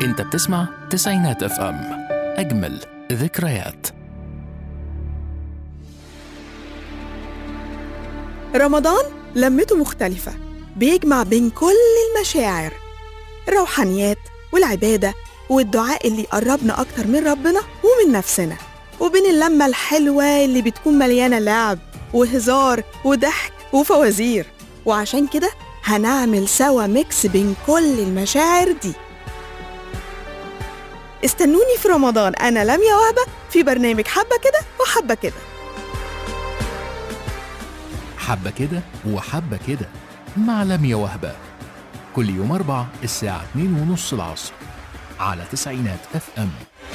انت بتسمع تسعينات اف ام اجمل ذكريات رمضان لمته مختلفة بيجمع بين كل المشاعر الروحانيات والعبادة والدعاء اللي يقربنا أكتر من ربنا ومن نفسنا وبين اللمة الحلوة اللي بتكون مليانة لعب وهزار وضحك وفوازير وعشان كده هنعمل سوا ميكس بين كل المشاعر دي استنوني في رمضان أنا لميا وهبة في برنامج حبة كده وحبة كده حبة كده وحبة كده مع لميا وهبة كل يوم أربع الساعة 2 ونص العصر على تسعينات اف ام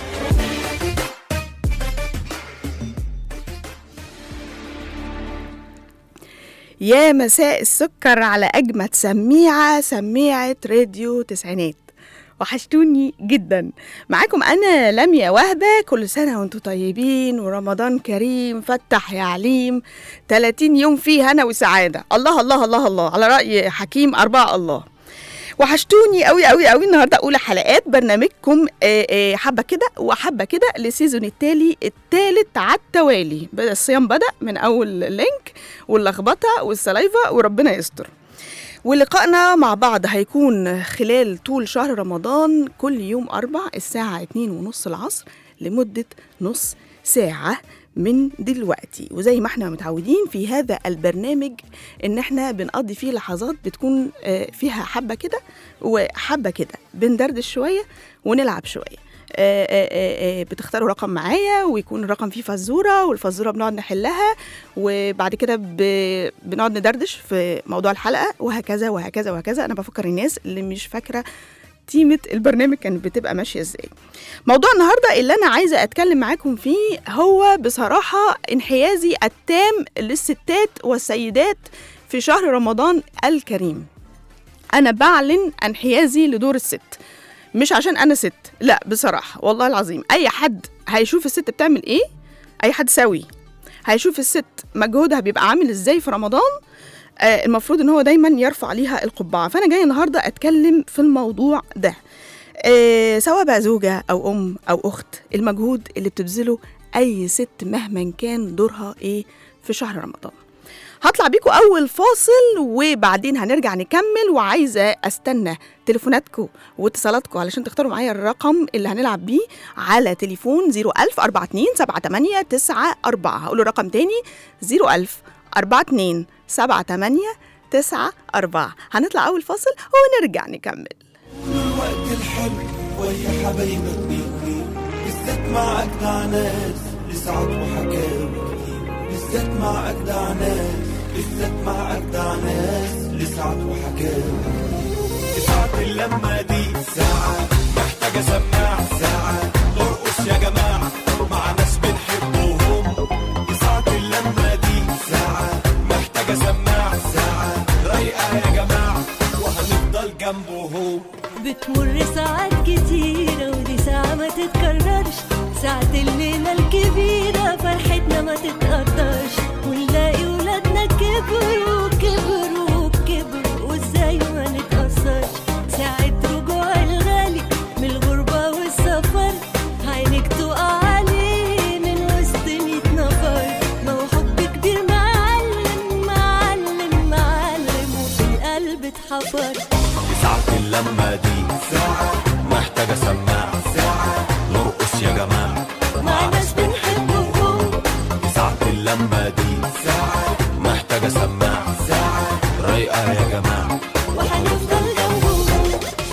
يا مساء السكر على أجمد سميعة سميعة راديو تسعينات وحشتوني جدا معاكم أنا لميا وهبة كل سنة وانتم طيبين ورمضان كريم فتح يا عليم 30 يوم فيه هنا وسعادة الله الله الله الله على رأي حكيم أربعة الله وحشتوني قوي قوي قوي النهارده اولى حلقات برنامجكم آه، آه، حبه كده وحبه كده للسيزون التالي التالت على التوالي بدا الصيام بدا من اول اللينك واللخبطه والسلايفه وربنا يستر ولقائنا مع بعض هيكون خلال طول شهر رمضان كل يوم أربع الساعة اتنين ونص العصر لمدة نص ساعة من دلوقتي وزي ما احنا متعودين في هذا البرنامج ان احنا بنقضي فيه لحظات بتكون آه، فيها حبة كده وحبة كده بندردش شوية ونلعب شوية آه، آه، آه، آه، بتختاروا رقم معايا ويكون الرقم فيه فزورة والفزورة بنقعد نحلها وبعد كده ب- بنقعد ندردش في موضوع الحلقة وهكذا وهكذا وهكذا أنا بفكر الناس اللي مش فاكرة تيمة البرنامج كانت بتبقى ماشية ازاي موضوع النهاردة اللي أنا عايزة أتكلم معاكم فيه هو بصراحة انحيازي التام للستات والسيدات في شهر رمضان الكريم أنا بعلن انحيازي لدور الست مش عشان أنا ست لا بصراحة والله العظيم أي حد هيشوف الست بتعمل إيه أي حد سوي هيشوف الست مجهودها بيبقى عامل إزاي في رمضان آه، المفروض ان هو دايما يرفع عليها القبعه فانا جايه النهارده اتكلم في الموضوع ده آه، سواء بقى زوجه او ام او اخت المجهود اللي بتبذله اي ست مهما كان دورها ايه في شهر رمضان هطلع بيكم اول فاصل وبعدين هنرجع نكمل وعايزه استنى تليفوناتكم واتصالاتكم علشان تختاروا معايا الرقم اللي هنلعب بيه على تليفون 01000 42 78 94 هقول الرقم تاني 01000 42 78 94 هنطلع اول فاصل ونرجع نكمل الوقت الحلو ويا حبايبك بيك بالذات مع أجدع ناس لسعد وحكاوي كتير بالذات مع أجدع ناس بالذات مع أجدع ناس لسعد وحكاوي ساعة اللمة دي ساعة محتاجة سماع ساعة ارقص يا جماعة مع ناس بنحبهم ساعة اللمة دي ساعة محتاجة سماع ساعة رايقة يا جماعة وهنفضل جنبهم بتمر ساعات كتيرة ودي ساعة ما تتكررش ساعة الليلة الكبيرة فرحتنا ما تتقدرش ونلاقي ولادنا كبروا كبروا كبروا وازاي ما نتأثرش ساعة رجوع الغالي من الغربة والسفر عينك تقع عليه من وسط ميت نفر ما هو حب كبير معلم معلم معلم وفي القلب اتحفر ساعة اللمة دي ساعة محتاجة سماع ساعة نرقص يا جماعة مع ناس بنحبهم ساعة اللمة دي ساعة محتاجة سماع ساعة رايقة يا جماعة وهنفضل جنبهم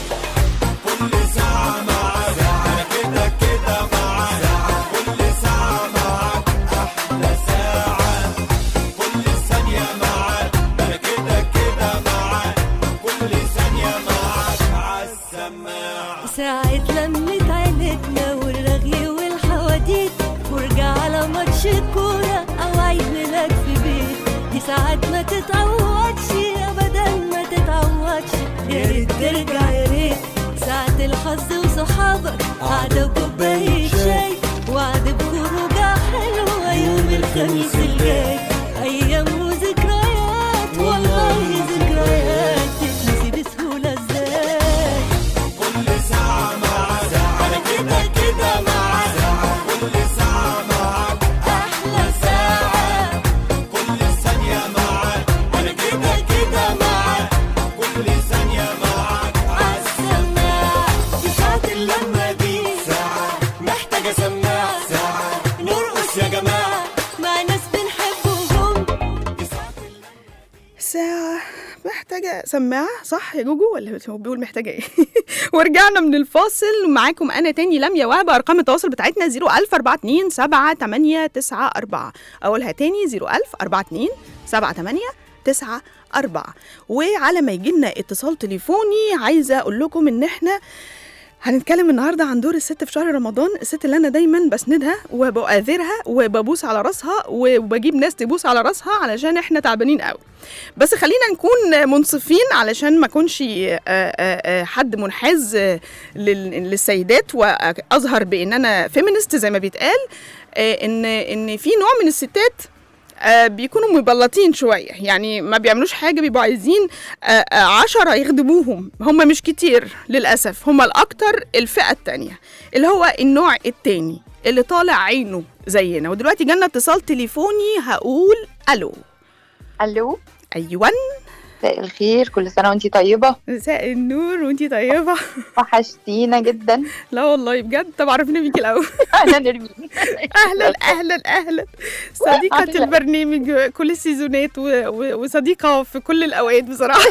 كل ساعة معاك أنا كده كده معاك كل ساعة معاك أحلى ساعة كل ثانية معاك أنا كده كده معاك كل ثانية معاك عالسماعة ساعة لمة عيلتنا والرغي والحواديت فرجة على ماتش كورة أو عيد ميلاد في بيت دي ساعات ما تتعوضش أبدا ما تتعوضش يا ريت ترجع يا ريت ساعة الحظ وصحابك قعدة وكوباية شاي وعد بخروجة حلوة يوم الخميس الجاي أيام وذكريات والله ذكريات تتنسي بسهولة ازاي كل ساعة معاك محتاجة سماعة صح يا جوجو ولا هو بيقول محتاجة ايه ورجعنا من الفاصل ومعاكم أنا تاني لميا وهبة أرقام التواصل بتاعتنا 01042 7894 أقولها تاني 01042 7894 وعلى ما يجي لنا اتصال تليفوني عايزة أقول لكم إن إحنا هنتكلم النهارده عن دور الست في شهر رمضان الست اللي انا دايما بسندها وبؤثرها وببوس على راسها وبجيب ناس تبوس على راسها علشان احنا تعبانين قوي بس خلينا نكون منصفين علشان ما اكونش آه، آه، آه، حد منحاز آه، لل- للسيدات واظهر بان انا فيمينست زي ما بيتقال آه، ان ان في نوع من الستات آه، بيكونوا مبلطين شوية يعني ما بيعملوش حاجة بيبقوا عايزين آه، آه، عشرة يخدموهم هم مش كتير للأسف هم الأكتر الفئة التانية اللي هو النوع التاني اللي طالع عينه زينا ودلوقتي جالنا اتصال تليفوني هقول ألو الو أيوان مساء الخير كل سنه وانتي طيبه مساء النور وانتي طيبة وحشتينا جدا لا والله بجد طب عرفني بيكي الأول انا نرمين اهلا اهلا اهلا صديقة أهلاً. البرنامج كل السيزونات و... و... وصديقة في كل الأوقات بصراحة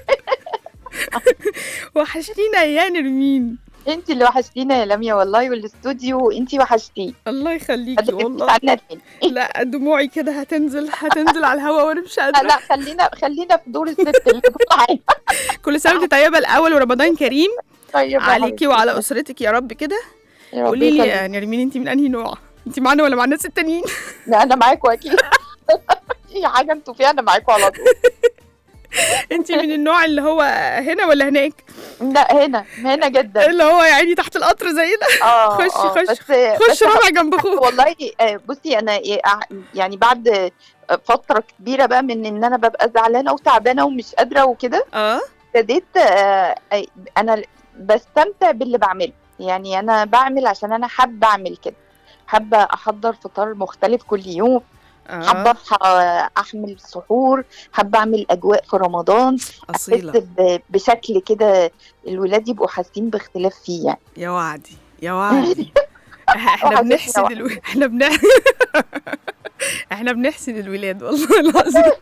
وحشتينا يا نرمين انتي اللي وحشتينا يا لميا والله والاستوديو انتي وحشتيني الله يخليكي والله عنا تاني لا دموعي كده هتنزل هتنزل على الهوا وانا مش لا قادرة لا خلينا خلينا في دور الست اللي طالعه كل سنة وانت طيبة الأول ورمضان كريم طيب يا عليكي حبيبتي. وعلى أسرتك يا رب كده يا رب قولي لي يخليك. يا نرمين انت من أنهي نوع؟ انت معانا ولا مع الناس التانيين؟ لا انا معاكوا اكيد اي حاجه انتوا فيها انا معاكوا على طول انت من النوع اللي هو هنا ولا هناك؟ لا هنا هنا جدا اللي هو يعني تحت القطر زينا اه خش- آه، خش- بس خش بس رابع جنب اخوك والله آه، بصي انا إيه، أع- يعني بعد فتره كبيره بقى من ان انا ببقى زعلانه وتعبانه ومش قادره وكده اه ابتديت آه، آه، انا بستمتع باللي بعمله يعني انا بعمل عشان انا حابه اعمل كده حابه احضر فطار مختلف كل يوم حابه اه اصحى احمل سحور حابه اعمل اجواء في رمضان احس أصيلة ب- بشكل كده الولاد يبقوا حاسين باختلاف فيه يعني يا وعدي يا وعدي احنا وحشتني بنحسد وعدي. الو... احنا بن... احنا بنحسد الولاد والله العظيم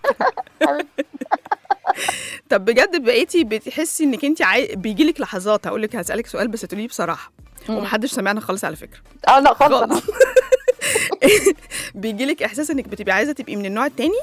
طب بجد بقيتي بتحسي انك انت عاي... بيجيلك لحظات هقول لك هسالك سؤال بس تقولي لي بصراحه مم. ومحدش سمعنا خالص على فكره اه لا خالص خالص بيجيلك احساس انك بتبقي عايزه تبقي من النوع التاني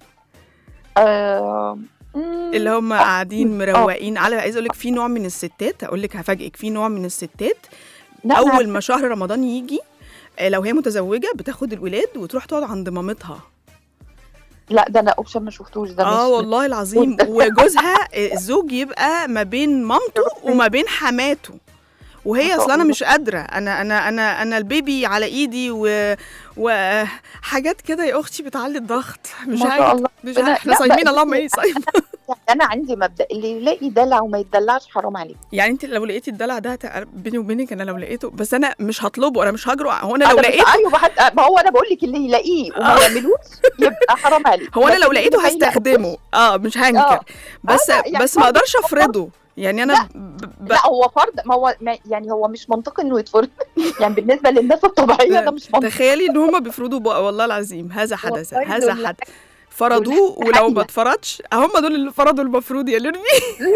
آه، مم، اللي هم قاعدين مروقين على عايزه اقول لك في نوع من الستات هقول لك هفاجئك في نوع من الستات لا، أنا اول ما شهر رمضان يجي آه، لو هي متزوجه بتاخد الولاد وتروح تقعد عند مامتها لا ده انا اوبشن ما شفتوش ده اه مش والله العظيم وجوزها آه، الزوج يبقى ما بين مامته وما بين حماته وهي ما شاء اصلا انا الله. مش قادره انا انا انا انا البيبي على ايدي و وحاجات كده يا اختي بتعلي الضغط مش ما شاء عارف الله مش ربنا- عارف احنا لا، صايمين بقى- اللهم اني صايمه يعني انا عندي مبدا اللي يلاقي دلع وما يتدلعش حرام عليه يعني انت لو لقيتي الدلع ده هت- بيني وبينك انا لو لقيته بس انا مش هطلبه انا مش هجرؤ هو انا لو أنا مش- لقيته ايوه حتى ما هو انا بقول لك اللي يلاقيه وما آه. يعملوش يبقى حرام عليه هو انا لكن لو لقيته اللي ما يلاقوش- هستخدمه اه مش هنكر آه. بس لا، يعني بس ما برضه اقدرش افرضه يعني انا ب... ب... لا هو فرض ما هو ما يعني هو مش منطقي انه يتفرض يعني بالنسبه للناس الطبيعيه ده مش منطقي تخيلي ان هم بيفرضوا بقى والله العظيم هذا حدث والله هذا دول حدث فرضوه دول ولو ما حقيقة. اتفرضش هم دول اللي فرضوا المفروض يا لرمي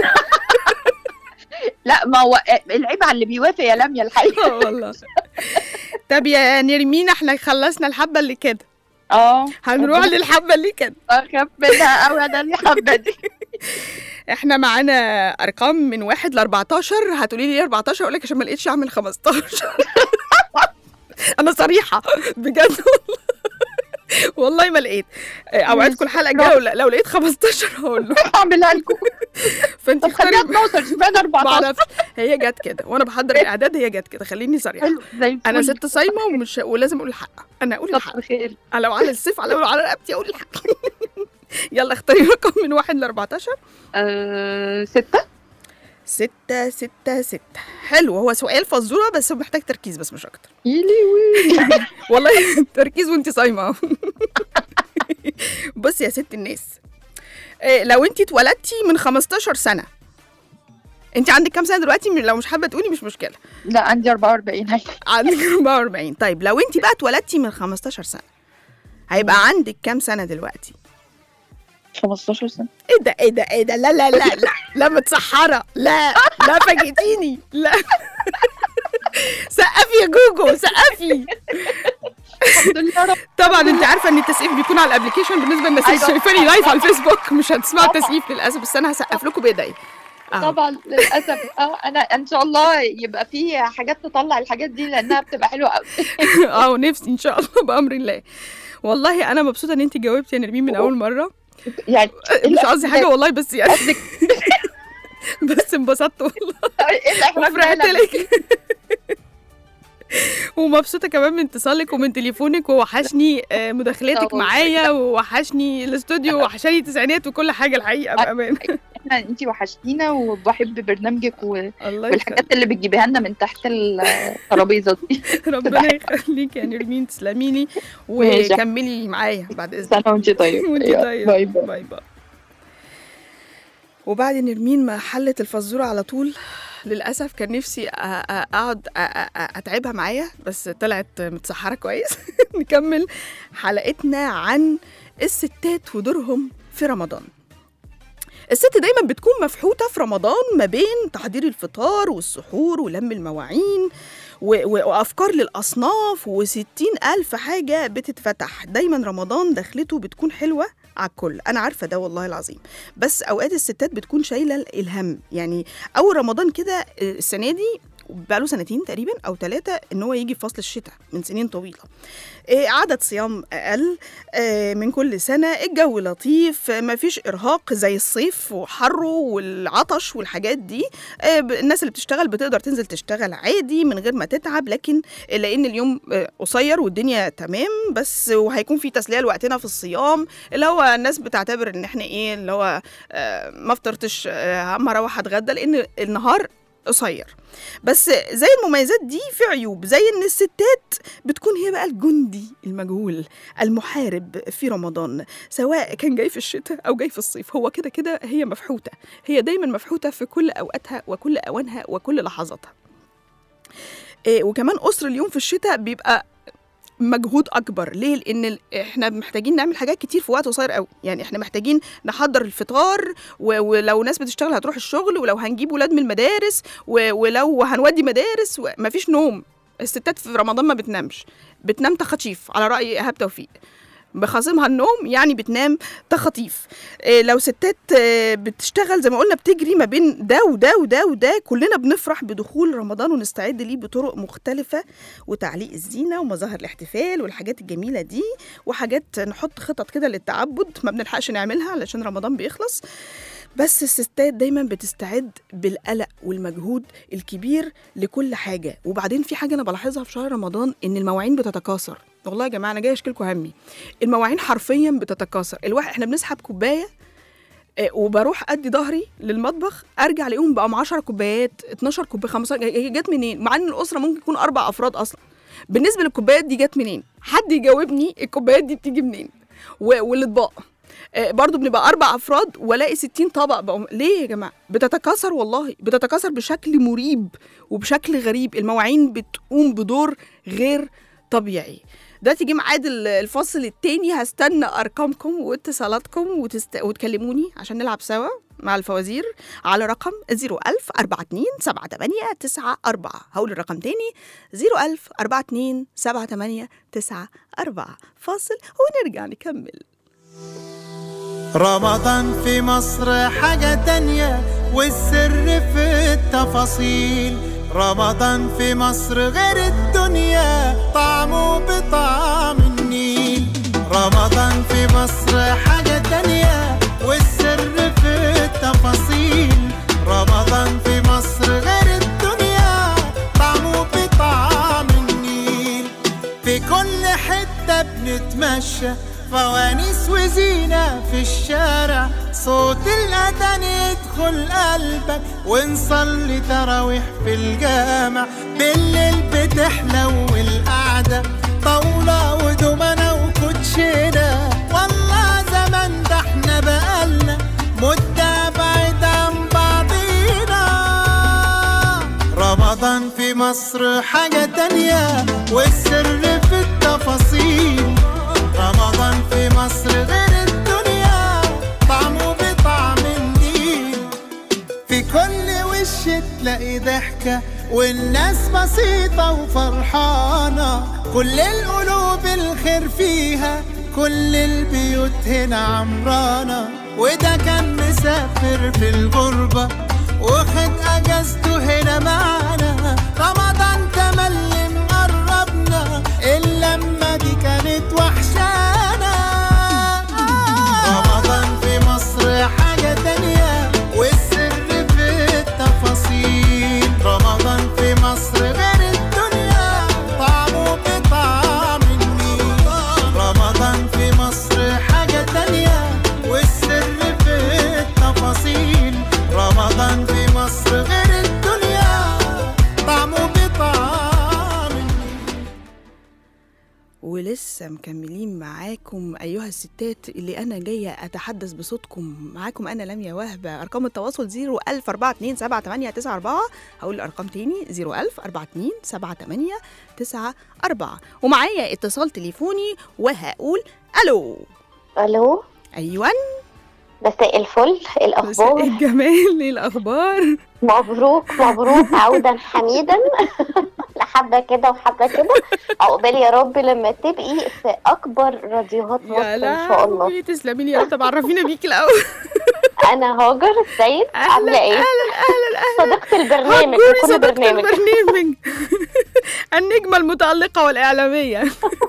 لا ما هو العيب على اللي بيوافق يا لميا الحقيقه والله طب يا نرمين احنا خلصنا الحبه اللي كده اه هنروح للحبه اللي كده اخاف منها قوي انا الحبه دي احنا معانا ارقام من واحد ل 14 هتقولي لي ليه 14 اقول لك عشان ما لقيتش اعمل 15 انا صريحه بجد والله والله ما لقيت اوعدكم الحلقه الجايه لو- لو لقيت 15 هقول له هعملها لكم فانت طب خليها اختاري 12 شوف انا ما 14 اعرفش هي جت كده وانا بحضر الاعداد هي جت كده خليني صريحه حلو زي انا الفل. ست صايمه ومش ولازم اقول الحق انا اقول الحق كتر خير انا لو على السيف على على رقبتي اقول الحق يلا اختاري رقم من واحد ل 14 آه، ستة ستة ستة ستة حلو هو سؤال فزورة بس هو محتاج تركيز بس مش أكتر يلي والله تركيز وانت صايمة بصي يا ست الناس إيه، لو انت اتولدتي من 15 سنة انت عندك كام سنة دلوقتي لو مش حابة تقولي مش مشكلة لا عندي 44 هاي عندك 44 طيب لو انت بقى اتولدتي من 15 سنة هيبقى عندك كام سنة دلوقتي 15 سنه ايه ده ايه ده ايه ده لا لا لا لا لا متسحرة لا لا فاجئتيني لا سقفي يا جوجو سقفي الحمد لله رب طبعا انت عارفه ان التسقيف بيكون على الابلكيشن بالنسبه للناس اللي أيوة. شايفاني لايف على الفيسبوك مش هتسمعوا طبعاً. التسقيف للاسف بس انا هسقف لكم بايدي أهو. طبعا للاسف اه انا ان شاء الله يبقى في حاجات تطلع الحاجات دي لانها بتبقى حلوه قوي اه ونفسي ان شاء الله بامر الله والله انا مبسوطه ان انت جاوبتي يا نرمين من اول مره يعني مش قصدي حاجه والله بس يعني قصدك بس انبسطت والله ايه الاحراج ده وفرحت يا لمى؟ لك ومبسوطه كمان من اتصالك ومن تليفونك ووحشني آه، مداخلاتك طبعاً. معايا ووحشني الاستوديو ووحشاني التسعينات وكل حاجه الحقيقه بامان احنا انتي وحشتينا وبحب برنامجك و... الله يخليك والحاجات اللي بتجيبيها لنا من تحت الترابيزه دي ربنا يخليك يا نرمين تسلمي لي ماشي. وكملي معايا بعد اذنك سنه وانتي طيب وانت أيوة. طيب باي باي باي باي وبعد نرمين ما حلت الفزوره على طول للاسف كان نفسي أ- أ- اقعد أ- أ- أ- اتعبها معايا بس طلعت متسحره كويس نكمل حلقتنا عن الستات ودورهم في رمضان الست دايما بتكون مفحوتة في رمضان ما بين تحضير الفطار والسحور ولم المواعين و- و- وأفكار للأصناف وستين ألف حاجة بتتفتح دايما رمضان دخلته بتكون حلوة على الكل أنا عارفة ده والله العظيم بس أوقات الستات بتكون شايلة الهم يعني أول رمضان كده آه، السنة دي بقاله سنتين تقريبا او ثلاثه ان هو يجي في فصل الشتاء من سنين طويله إيه عدد صيام اقل آه، من كل سنه الجو لطيف آه، مفيش ارهاق زي الصيف وحره والعطش والحاجات دي آه، ب- الناس اللي بتشتغل بتقدر تنزل تشتغل عادي من غير ما تتعب لكن لان اليوم آه، قصير والدنيا تمام بس وهيكون في تسليه لوقتنا في الصيام اللي هو الناس بتعتبر ان احنا ايه اللي هو آه، ما فطرتش آه، اما اروح اتغدى لان النهار قصير بس زي المميزات دي في عيوب زي ان الستات بتكون هي بقى الجندي المجهول المحارب في رمضان سواء كان جاي في الشتاء او جاي في الصيف هو كده كده هي مفحوته هي دايما مفحوته في كل اوقاتها وكل اوانها وكل لحظاتها إيه وكمان قصر اليوم في الشتاء بيبقى مجهود اكبر ليه لان ال- احنا محتاجين نعمل حاجات كتير في وقت قصير قوي يعني احنا محتاجين نحضر الفطار و- ولو ناس بتشتغل هتروح الشغل ولو هنجيب ولاد من المدارس و- ولو هنودي مدارس و- مفيش نوم الستات في رمضان ما بتنامش بتنام تخطيف على راي ايهاب توفيق بخاصمها النوم يعني بتنام تخطيف إيه لو ستات آه، بتشتغل زي ما قلنا بتجري ما بين ده وده وده وده كلنا بنفرح بدخول رمضان ونستعد ليه بطرق مختلفة وتعليق الزينة ومظاهر الاحتفال والحاجات الجميلة دي وحاجات نحط خطط كده للتعبد ما بنلحقش نعملها علشان رمضان بيخلص بس الستات دايما بتستعد بالقلق والمجهود الكبير لكل حاجة وبعدين في حاجة أنا بلاحظها في شهر رمضان إن المواعين بتتكاثر والله يا جماعة أنا جاي أشكي لكم همي المواعين حرفيا بتتكاثر الواحد احنا بنسحب كوباية آه، وبروح ادي ظهري للمطبخ ارجع الاقيهم بقى 10 كوبايات 12 كوبايه 15 هي جت منين مع ان الاسره ممكن يكون اربع افراد اصلا بالنسبه للكوبايات دي جت منين حد يجاوبني الكوبايات دي بتيجي منين و- والاطباق آه، برضو بنبقى اربع افراد والاقي 60 طبق بقوا ليه يا جماعه بتتكاثر والله بتتكاثر بشكل مريب وبشكل غريب المواعين بتقوم بدور غير طبيعي دلوقتي جه ميعاد ال- الفصل التاني هستنى ارقامكم واتصالاتكم وتست... وتكلموني عشان نلعب سوا مع الفوازير على رقم 01000 42 78 94 هقول الرقم تاني 01000 42 78 94 فاصل ونرجع نكمل رمضان في مصر حاجة تانية والسر في التفاصيل رمضان في مصر غير الدنيا طعمه بطعم النيل رمضان في مصر حاجة تانية والسر في التفاصيل رمضان في مصر غير الدنيا طعمه بطعم النيل في كل حتة بنتمشى فوانيس وزينة في الشارع صوت الأذان يدخل قلبك ونصلي تراويح في الجامع بالليل بتحلو القعدة طاولة ودومنة وكوتشينة والله زمان ده احنا بقالنا مدة بعيد عن بعضينا رمضان في مصر حاجة تانية والسر في التفاصيل رمضان في مصر غير الدنيا وش تلاقي ضحكة والناس بسيطة وفرحانة كل القلوب الخير فيها كل البيوت هنا عمرانة وده كان مسافر في الغربة واخد اجازته هنا معانا رمضان تملي مقربنا اللمة دي كانت وحشانا رمضان في مصر حاجة تانية والسر في التفاصيل رمضان في مصر غير الدنيا طعمه بطعم النيل رمضان في مصر حاجة تانية والسر في التفاصيل رمضان في مصر غير الدنيا طعمه بطعم النيل ولسه مكملين معاكم أيها الستات اللي أنا جاية أتحدث بصوتكم معاكم أنا لميا وهبة أرقام التواصل 010427894 هقول الأرقام تاني 010427894 ومعايا اتصال تليفوني وهقول ألو الو أيوة مساء الفل مساء الاخبار الجمال إيه الأخبار مبروك مبروك عودا حميدا لحبه كده وحبه كده عقبال يا رب لما تبقي في اكبر راديوهات مصر يا ان شاء الله لهوي تسلمي لي يا رب طب عرفينا بيكي الأول انا هاجر السيد أهلا عامله ايه أهلا أهلا أهلا صديقه البرنامج هجوري في كل صديقة برنامج البرنامج النجمة المتألقة والإعلامية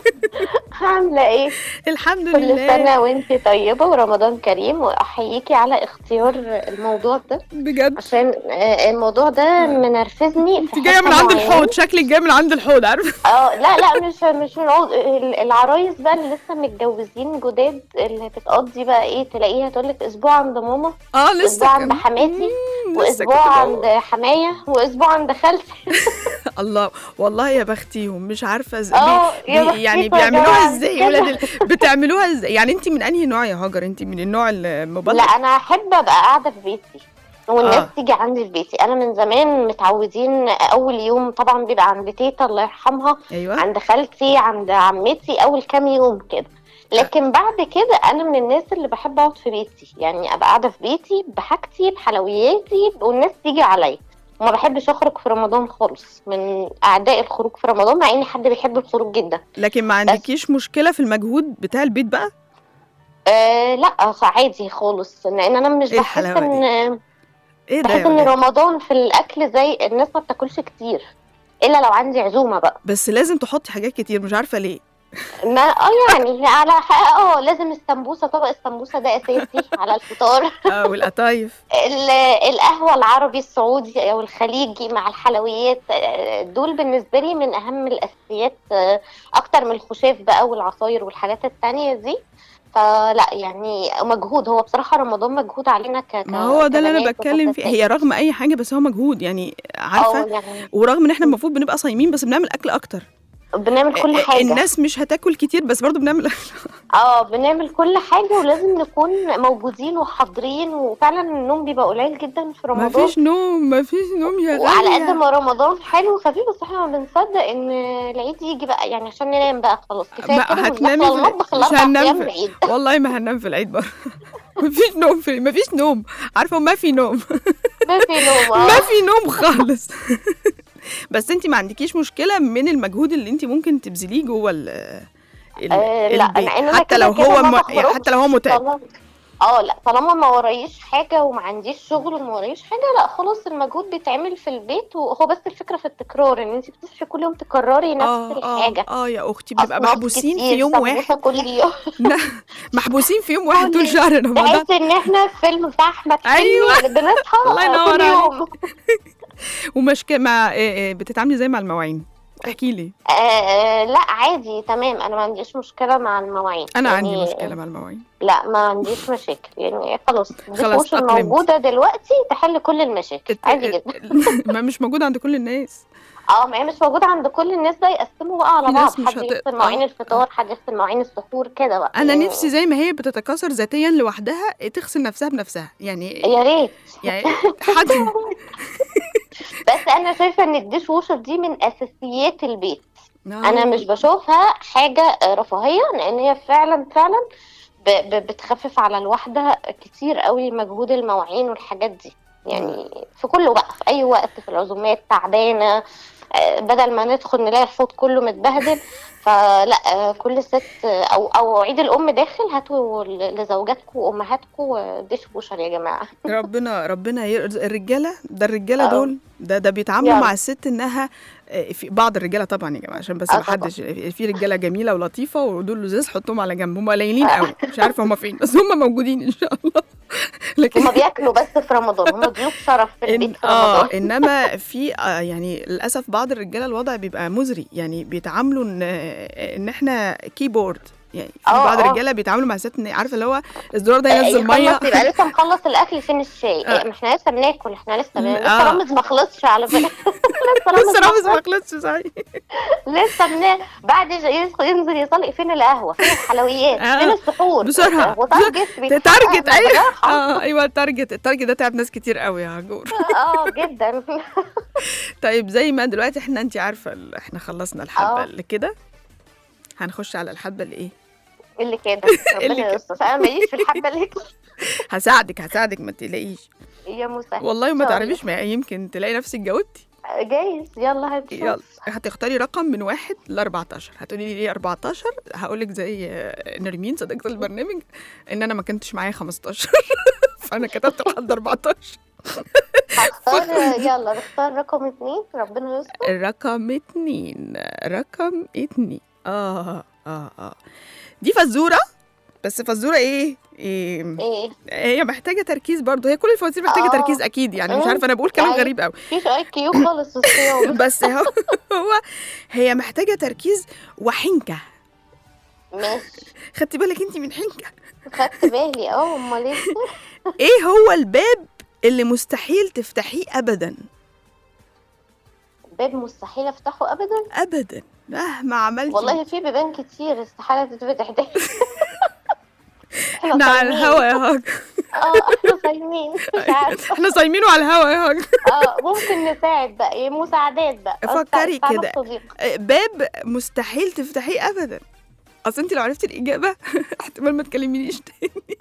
عامله ايه الحمد كل لله سنه وانت طيبه ورمضان كريم واحييكي على اختيار الموضوع ده بجد عشان آه، الموضوع ده منرفزني في انت جاية من حتة عند معينة. الحوض شكلك جاي من عند الحوض عارفة اه لا لا مش مش العو- ال- العرايس بقى اللي لسه متجوزين جداد اللي بتقضي بقى ايه تلاقيها تقول لك اسبوع عند ماما اه لسه اسبوع عند كان- حماتي مم، لسه واسبوع كنت عند بقول. حمايه واسبوع عند خالتي الله والله يا بختيهم مش عارفة ازاي اه يا بي يعني بختيكوا يا بيعملوها جماعة. ازاي يا ولاد ال- بتعملوها ازاي يعني انت من انهي نوع يا هاجر انت من النوع لا المبلغ انا احب ابقى قاعده في بيتي والناس آه. تيجي عندي في بيتي انا من زمان متعودين اول يوم طبعا بيبقى عند تيتا الله يرحمها ايوه عند خالتي عند عمتي اول كام يوم كده لكن بعد كده انا من الناس اللي بحب اقعد في بيتي يعني ابقى قاعده في بيتي بحاجتي بحلوياتي والناس تيجي عليا وما بحبش اخرج في رمضان خالص من اعداء الخروج في رمضان مع اني حد بيحب الخروج جدا لكن ما عندكيش مشكلة في المجهود بتاع البيت بقى أه لا عادي خالص لان انا مش إيه بحس الحلاوة دي؟ ان ايه ده بحس يا ان ولاد رمضان في الاكل زي الناس ما بتاكلش كتير الا لو عندي عزومه بقى بس لازم تحطي حاجات كتير مش عارفة ليه ما اه يعني على حق اه لازم السمبوسه طبق السمبوسه ده اساسي على الفطار اه والقطايف ال- القهوه العربي السعودي او الخليجي مع الحلويات آه، دول بالنسبه لي من اهم الاساسيات آه، اكتر من الخشاف بقى والعصاير والحاجات التانية دي فلا يعني مجهود هو بصراحه رمضان مجهود علينا ك ك- ما هو ده اللي انا كبنات بتكلم فيه وكستات. هي رغم اي حاجه بس هو مجهود يعني اه عارفه يعني ورغم ان احنا المفروض بنبقى صايمين بس بنعمل اكل اكتر بنعمل كل آه، حاجه الناس مش هتاكل كتير بس برضو بنعمل اكل اه بنعمل كل حاجة ولازم نكون موجودين وحاضرين وفعلا النوم بيبقى قليل جدا في ما رمضان فيش نوم ما فيش نوم يا وعلى قد غالية ما رمضان حلو وخفيف بس احنا ما بنصدق ان العيد يجي بقى يعني عشان ننام بقى خلاص كفايه بقى كده مش هتنامي داخله في المطبخ العيد. مش الاربع هننام ايام في- العيد والله ما هننام في العيد برضه ما فيش نوم في ما فيش نوم عارفه ما في نوم ما في نوم ما اه في نوم خالص بس انت ما عندكيش مشكله من المجهود اللي انت ممكن تبذليه جوه ال ال- آه، لا، البيت لأن أنا حتى كده لو كده هو ما م... بخرجش. حتى لو هو متعب طالما اه لا طالما ما ورايش حاجه وما عنديش شغل وما ورايش حاجه لا خلاص المجهود بيتعمل في البيت وهو بس الفكره في التكرار ان انت بتصحي كل يوم تكرري نفس اه اه الحاجه اه يا اختي بنبقى أصناف محبوسين في كتير، يوم سمبوسة واحد كل يوم محبوسين في يوم واحد طول كل- شهر رمضان تحس ان احنا في فيلم بتاع احمد حلمي أيوة. بنصحى الله ينور كل يوم ومش ك- مع إيه إيه بتتعاملي زي مع المواعين احكي لي آه آه، لا عادي تمام انا ما عنديش مشكله مع المواعين انا يعني عندي مشكله مع المواعين لا ما عنديش مشاكل يعني خلاص خلاص، الدش أقلمت. الموجوده دلوقتي تحل كل المشاكل الت- عادي جدا ما مش موجود عند كل الناس اه ما هي مش موجوده عند كل الناس بقى يقسموا بقى على في بعض ناس مش حد هت- يغسل مواعين آه. الفطار حد يغسل مواعين السحور كده بقى انا يعني نفسي زي ما هي بتتكاثر ذاتيا لوحدها تغسل نفسها بنفسها يعني يا ريت يعني حد بس انا شايفه ان الديش ووشر دي من اساسيات البيت انا آه. مش بشوفها حاجه رفاهيه لان هي فعلا فعلا ب- ب- بتخفف على الواحده كتير قوي مجهود المواعين والحاجات دي يعني في كله بقى في اي وقت في العزومات تعبانه آه، بدل ما ندخل نلاقي الحوض كله متبهدل فلا آه، كل ست آه، او او عيد الام داخل هاتوا ل- لزوجاتكم وامهاتكم ديش بوشر يا جماعه ربنا ربنا يرزق الرجاله ده الرجاله آه. دول ده ده بيتعاملوا يلا. مع الست انها آه، في بعض الرجاله طبعا يا جماعه عشان بس آه ما حدش في رجاله جميله ولطيفه ودول لزاز حطهم على جنب هم قليلين قوي مش عارفه هم فين بس هم موجودين ان شاء الله لكن هما بياكلوا بس في رمضان هما ضيوف شرف في إن البيت في اه رمضان انما في آه يعني للاسف بعض الرجاله الوضع بيبقى مزري يعني بيتعاملوا ان ان احنا كيبورد يعني في آه، بعض آه. الرجاله بيتعاملوا مع الست ان عارفه اللي هو الزرار ده ينزل ميه يخلص يبقى لسه مخلص الاكل فين الشاي آه. ما احنا لسه بناكل احنا لسه بن... آه. لسه رامز ما خلصش على فكره لسه بس رامز رامز ما ما خلصش صحيح لسه بن... بعد ج- ينزل يصلي فين القهوه فين الحلويات آه. فين السحور بسرعة. وتارجت بيتحقق تارجت ايوه بالراحة. اه ايوه التارجت التارجت ده تعب ناس كتير قوي يا عجور اه جدا طيب زي ما دلوقتي احنا انت عارفه ال- احنا خلصنا الحبه آه. اللي كده هنخش على الحبه اللي ايه اللي كده اللي ربنا كده. يستر انا ماليش في الحبه اللي كده. هساعدك هساعدك ما تقلقيش يا مسهل والله ما إن شاء تعرفيش ما يمكن تلاقي نفسك جاوبتي الله. جايز يلا هنشوف يلا هتختاري رقم من واحد ل 14 هتقولي لي ليه 14 هقول لك زي آه، نرمين صديقه البرنامج ان انا ما كنتش معايا 15 فانا كتبت لحد 14 هختار يلا نختار رقم اتنين ربنا يستر رقم اتنين رقم اتنين اه اه اه دي فزورة بس فزورة ايه؟ ايه ايه هي محتاجة تركيز برضو هي كل الفوازير محتاجة آه. تركيز اكيد يعني مش مم. عارفة انا بقول كلام يعني- غريب قوي مفيش اي كيو خالص في الصيام بس هو هو هي محتاجة تركيز وحنكة ماشي خدتي بالك انت من حنكة خدت بالي اه امال ايه ايه هو الباب اللي مستحيل تفتحيه ابدا باب مستحيل افتحه ابدا ابدا مهما عملتي والله في بيبان كتير استحاله تتفتح ده احنا على صايمين. الهوا يا هاج اه احنا صايمين مش عارفه احنا صايمين وعلى الهوا يا هاج اه ممكن نساعد بقى إيه، مساعدات بقى آه، فكري ساعد كده. الصديق. باب مستحيل تفتحيه ابدا اصل انت لو عرفتي الاجابه احتمال ما تكلمينيش تاني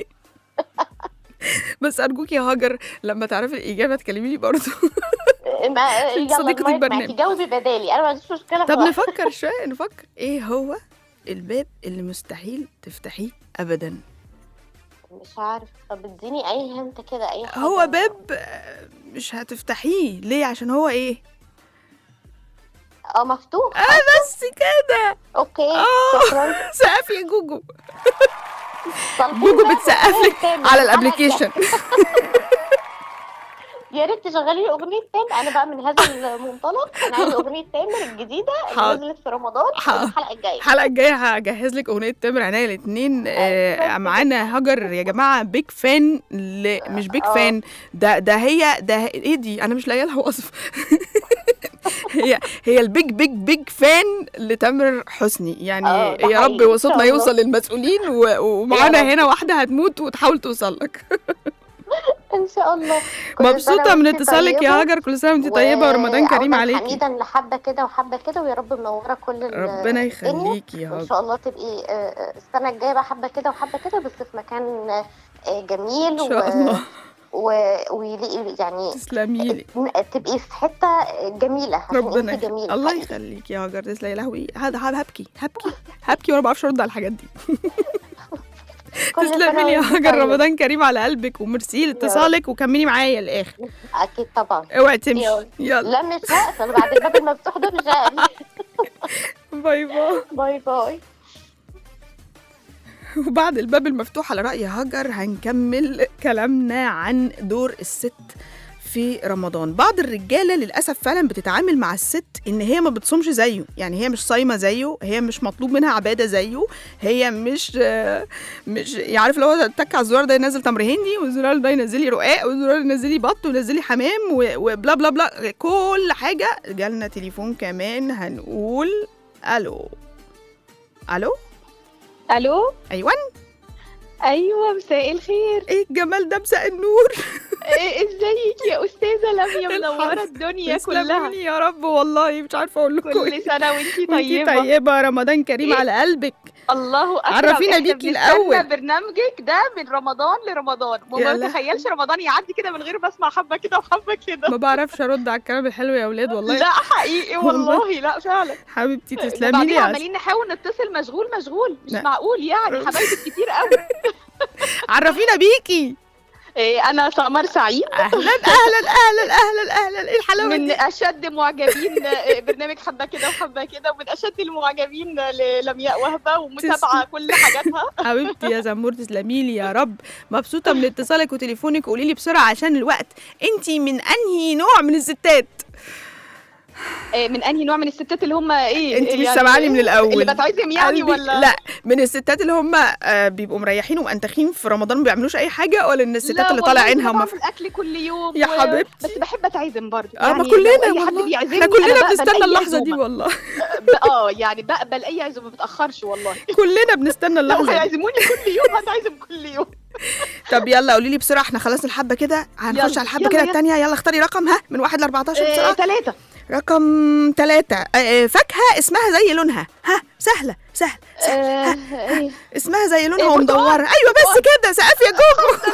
بس ارجوك يا هاجر لما تعرفي الاجابه تكلميني برضه ما يلا صديقة المايك البرنامج. معاكي جاوبي بدالي انا ما عنديش مشكله طب خالص. نفكر شويه نفكر ايه هو الباب اللي مستحيل تفتحيه ابدا مش عارف طب اديني اي هنت كده اي حاجه هو باب آه، مش هتفتحيه ليه عشان هو ايه اه مفتوح اه بس كده اوكي اه شكرا سقف يا جوجو صالحين جوجو بقى بتسقف لك تاني. على الحلقة الابلكيشن يا ريت تشغلي لي اغنيه تامر انا بقى من هذا المنطلق انا عايزه اغنيه تامر الجديده اللي حاضر. نزلت في رمضان حاضر. الحلقه الجايه الحلقه الجايه هجهز لك اغنيه تامر عينيا الاثنين آه معانا هاجر يا جماعه بيج فان ل... مش بيج آه. فان ده ده هي ده ايه دي انا مش لاقيه لها وصف هي هي البيج بيج بيج فان لتامر حسني يعني آه، ده يا رب حقيقي. إن وصوتنا شاء الله. يوصل للمسؤولين و... ومعانا يا رب. هنا واحده هتموت وتحاول توصل لك ان شاء الله كل مبسوطه سنة من وانتي اتصالك طيبة. يا هاجر كل سنه وانت طيبه ورمضان كريم وعودا عليكي حميدا لحبه كده وحبه كده ويا رب منوره كل ال- ربنا الدنيا. يخليكي يا وان هاجر شاء الله تبقي آه، آه، السنه الجايه بقى حبه كده وحبه كده بس في مكان آه، جميل ان شاء الله و... ويليق يعني تسلمي لي تبقي في حته جميله عشان ربنا انت يخليك جميل الله حقيقي. يخليك يا هاجر تسلمي يا لهوي هذا هذا هبكي هبكي هبكي وانا ما بعرفش ارد على الحاجات دي كل سنة تسلمي لي يا وانتي هاجر طيبة. رمضان كريم على قلبك وميرسي لاتصالك وكملي معايا الاخر اكيد طبعا اوعي تمشي يلا. يلا لا مش هقفل بعد الباب المفتوح ده مش هقفل باي باي باي باي وبعد الباب المفتوح على رأي هاجر هنكمل كلامنا عن دور الست في رمضان بعض الرجالة للأسف فعلا بتتعامل مع الست إن هي ما بتصومش زيه يعني هي مش صايمة زيه هي مش مطلوب منها عبادة زيه هي مش آه، مش يعرف لو هو تك على الزرار ده ينزل تمر هندي والزرار ده ينزل لي رقاق والزرار ينزل لي بط وينزل لي حمام و- وبلا بلا بلا كل حاجة جالنا تليفون كمان هنقول ألو ألو الو أيوة ايوه مساء الخير ايه الجمال ده مساء النور ازيك يا استاذه لميا منوره الحمد. الدنيا كلها تسلموني يا رب والله مش عارفه اقول لكم كل ايه سنه وانتي وانتي طيبه طيبه رمضان كريم إيه؟ على قلبك الله اكبر عرفينا إحنا بيكي بنستنى الأول. برنامجك ده من رمضان لرمضان يا وما لا. تخيلش رمضان يعدي كده من غير ما اسمع حبه كده وحبه كده ما بعرفش ارد على الكلام الحلو يا اولاد والله لا حقيقي والله. والله لا فعلا حبيبتي تسلمي وبعدين لي يا عمالين نحاول نتصل مشغول مشغول مش لا. معقول يعني حبايبك كتير قوي عرفينا بيكي إيه انا سمر سعيد اهلا اهلا اهلا اهلا اهلا ايه الحلاوه من دي اشد معجبين آه، برنامج حبه كده وحبه كده ومن اشد المعجبين للمياء وهبه ومتابعه كل حاجاتها حبيبتي يا زمور تسلمي لي يا رب مبسوطه من اتصالك وتليفونك قولي لي بسرعه عشان الوقت انت من انهي نوع من الستات آه، من انهي نوع من الستات اللي هم ايه انت مش يعني سامعاني من الاول اللي بتعزم يعني قلبي- ولا لا من الستات اللي هم آه، بيبقوا مريحين ومنتخين في رمضان ما بيعملوش اي حاجه ولا ان الستات لا اللي طالع والله عينها أنا وما بعمل اكل كل يوم يا و- حبيبتي. بس بحب اتعزم برضه اه ما يعني كلنا لو اي حد والله بيعزمني احنا كلنا أنا بقبل بنستنى أي اللحظه دي عزومة. والله ب- اه يعني بقبل اي عزومه ما بتاخرش والله كلنا بنستنى لو اللحظه دي هيعزموني كل يوم هتعزم كل يوم طب يلا قولي لي بسرعه احنا خلصنا الحبه كده هنخش يلا، على الحبه يلا، كده يلا. الثانيه يلا اختاري رقم ها من واحد ل 14 بسرعه ثلاثة رقم ثلاثة فاكهة اسمها زي لونها ها سهلة سهل اسمها زي لونها إيه، برتقال؟ ومدورة أيوة بس كده سقف يا جوجو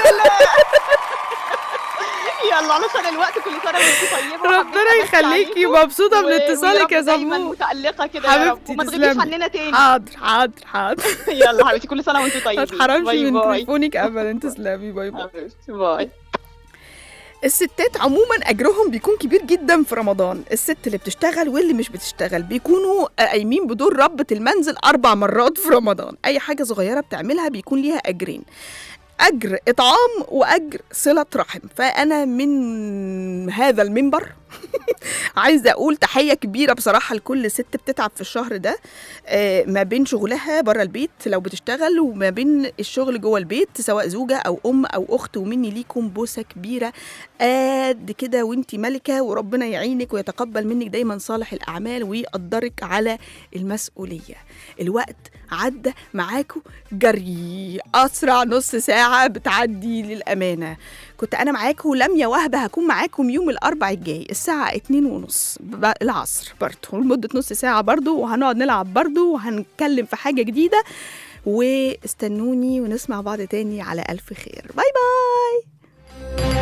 يلا علشان الوقت كل سنه وانت طيبه ربنا وحبيت أمسي يخليكي عليكم. مبسوطة من و- اتصالك يا ويا رب دايما زمور متألقة كده يا رب حبيبتي وما تغيبيش تسلمي. عننا تاني حاضر حاضر حاضر يلا حبيبتي كل سنة وانتم ما طيبين تحرمش باي من باي تليفونك أبدا تسلمي باي باي حبيبتي باي الستات عموما اجرهم بيكون كبير جدا في رمضان الست اللي بتشتغل واللي مش بتشتغل بيكونوا آه، قايمين بدور ربة المنزل اربع مرات في رمضان اي حاجة صغيرة بتعملها بيكون ليها اجرين اجر اطعام واجر صله رحم فانا من هذا المنبر عايزه اقول تحيه كبيره بصراحه لكل ست بتتعب في الشهر ده آه، ما بين شغلها بره البيت لو بتشتغل وما بين الشغل جوه البيت سواء زوجه او ام او اخت ومني ليكم بوسه كبيره قد كده وانتي ملكه وربنا يعينك ويتقبل منك دايما صالح الاعمال ويقدرك على المسؤوليه الوقت عدى معاكم جري اسرع نص ساعه بتعدي للامانه كنت انا معاكم لميا وهبه هكون معاكم يوم الاربع الجاي الساعه اتنين ونص ب- العصر برضه لمده نص ساعه برضه وهنقعد نلعب برضه وهنتكلم في حاجه جديده واستنوني ونسمع بعض تاني على الف خير باي باي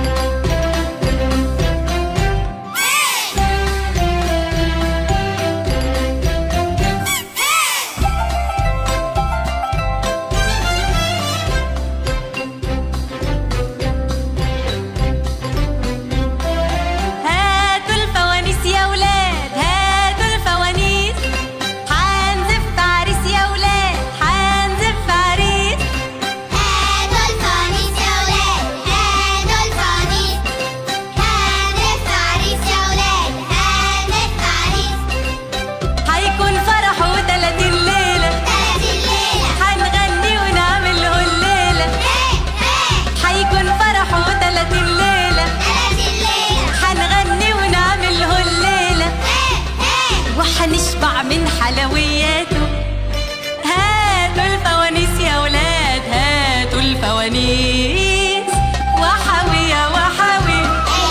هاتوا الفوانيس يا ولاد هاتوا الفوانيس حنزف عريس يا ولاد حنزف عريس هاتوا الفوانيس يا ولاد هاتوا الفوانيس هانف عريس يا ولاد هانف عريس هيكون فرح وتلاتين ليلة تلاتين ليلة هنغني ونعمل له الليلة هيه هيه هيكون فرح وتلاتين ليلة تلاتين ليلة هنغني ونعمل له الليلة هيه هيه وحنشبع من حلوياته هاتوا الفوانيس يا ولاد هاتوا الفوانيس وحوي يا وحوي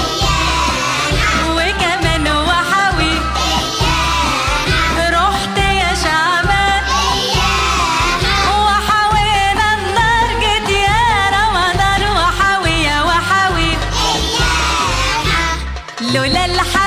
وكمان وحوي رحت يا شعبان وحوينا النار جيت يا رمضان وحوي يا وحوي لولا الحق